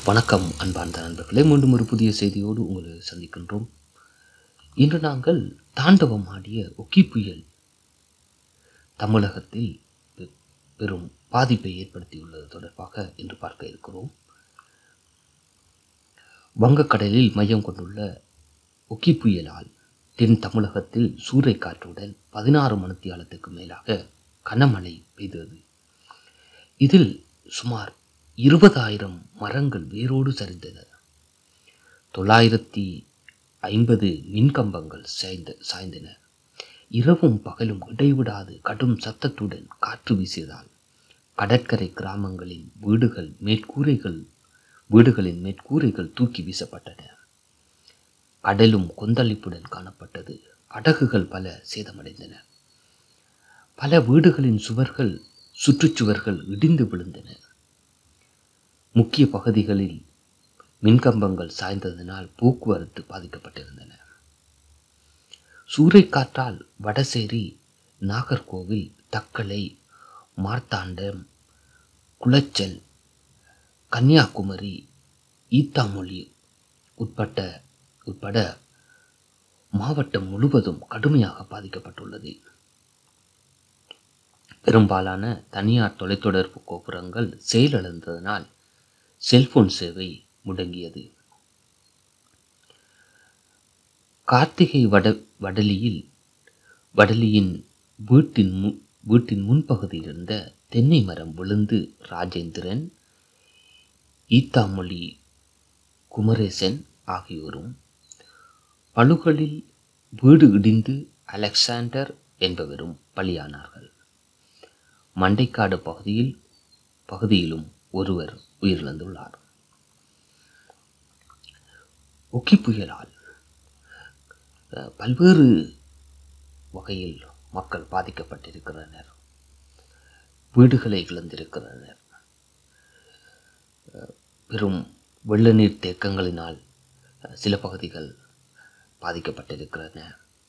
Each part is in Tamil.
வணக்கம் அன்பார்ந்த நண்பர்களே மீண்டும் ஒரு புதிய செய்தியோடு உங்களை சந்திக்கின்றோம் இன்று நாங்கள் தாண்டவம் ஆடிய ஒக்கி புயல் தமிழகத்தில் பெ- பெரும் பாதிப்பை ஏற்படுத்தியுள்ளது தொடர்பாக இன்று பார்க்க இருக்கிறோம் வங்கக்கடலில் மையம் கொண்டுள்ள ஒக்கி புயலால் தென் தமிழகத்தில் சூறைக்காற்றுடன் பதினாறு மணித்தியாலத்துக்கு மேலாக கனமழை பெய்தது இதில் சுமார் இருபதாயிரம் மரங்கள் வேரோடு சரிந்தன தொள்ளாயிரத்தி ஐம்பது மின்கம்பங்கள் சாய்ந்த சாய்ந்தன இரவும் பகலும் இடைவிடாது கடும் சத்தத்துடன் காற்று வீசியதால் கடற்கரை கிராமங்களின் வீடுகள் மேற்கூரைகள் வீடுகளின் மேற்கூரைகள் தூக்கி வீசப்பட்டன கடலும் கொந்தளிப்புடன் காணப்பட்டது படகுகள் பல சேதமடைந்தன பல வீடுகளின் சுவர்கள் சுற்றுச்சுவர்கள் இடிந்து விழுந்தன முக்கிய பகுதிகளில் மின்கம்பங்கள் சாய்ந்ததினால் போக்குவரத்து பாதிக்கப்பட்டிருந்தன சூறைக்காற்றால் வடசேரி நாகர்கோவில் தக்கலை மார்த்தாண்டம் குளச்சல் கன்னியாகுமரி ஈத்தாமொழி உட்பட்ட உட்பட மாவட்டம் முழுவதும் கடுமையாக பாதிக்கப்பட்டுள்ளது பெரும்பாலான தனியார் தொலைத்தொடர்பு கோபுரங்கள் செயலிழந்ததனால் செல்போன் சேவை முடங்கியது கார்த்திகை வட வடலியில் வடலியின் வீட்டின் மு வீட்டின் முன்பகுதியில் இருந்த தென்னை மரம் விழுந்து ராஜேந்திரன் ஈத்தாமொழி குமரேசன் ஆகியோரும் பழுகளில் வீடு இடிந்து அலெக்சாண்டர் என்பவரும் பலியானார்கள் மண்டைக்காடு பகுதியில் பகுதியிலும் ஒருவர் உயிரிழந்துள்ளார் ஒக்கி புயலால் அஹ், பல்வேறு வகையில் மக்கள் பாதிக்கப்பட்டிருக்கிறனர் வீடுகளை இழந்திருக்கிறனர் அஹ், பெரும் வெள்ள நீர் தேக்கங்களினால் அஹ், சில பகுதிகள் பாதிக்கப்பட்டிருக்கிறன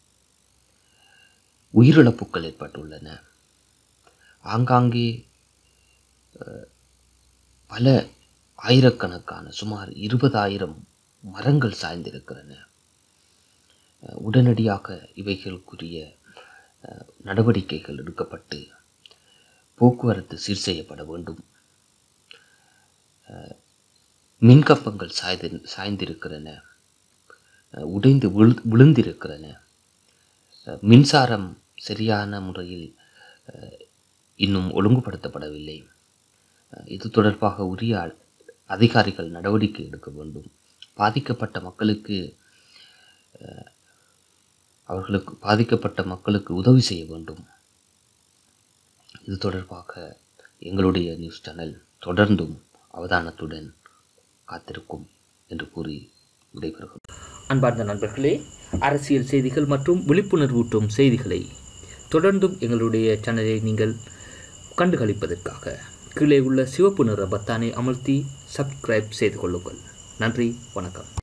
உயிரிழப்புகள் ஏற்பட்டுள்ளன ஆங்காங்கே அஹ், பல ஆயிரக்கணக்கான சுமார் இருபதாயிரம் மரங்கள் சாய்ந்திருக்கிறன அஹ், உடனடியாக இவைகளுக்குரிய அஹ், நடவடிக்கைகள் எடுக்கப்பட்டு போக்குவரத்து சீர் செய்யப்பட வேண்டும் அஹ், மின்கம்பங்கள் சாய்ந்து சாய்ந்திருக்கிறன அஹ், உடைந்து விழு விழுந்திருக்கிறன அஹ், மின்சாரம் சரியான முறையில் அஹ், இன்னும் ஒழுங்குபடுத்தப்படவில்லை அஹ், இது தொடர்பாக உரிய அ- அதிகாரிகள் நடவடிக்கை எடுக்க வேண்டும் பாதிக்கப்பட்ட மக்களுக்கு அஹ், அவர்களுக்கு பாதிக்கப்பட்ட மக்களுக்கு உதவி செய்ய வேண்டும் இது தொடர்பாக எங்களுடைய நியூஸ் சேனல் தொடர்ந்தும் அவதானத்துடன் காத்திருக்கும் என்று கூறி விடைபெறுகிறோம் அன்பார்ந்த நண்பர்களே அரசியல் செய்திகள் மற்றும் விழிப்புணர்வூட்டும் செய்திகளை தொடர்ந்தும் எங்களுடைய சேனலை நீங்கள் கண்டுகளிப்பதற்காக கீழே உள்ள சிவப்பு நிற பத்தானை அமர்த்தி சப்ஸ்கிரைப் செய்து கொள்ளுங்கள் நன்றி வணக்கம்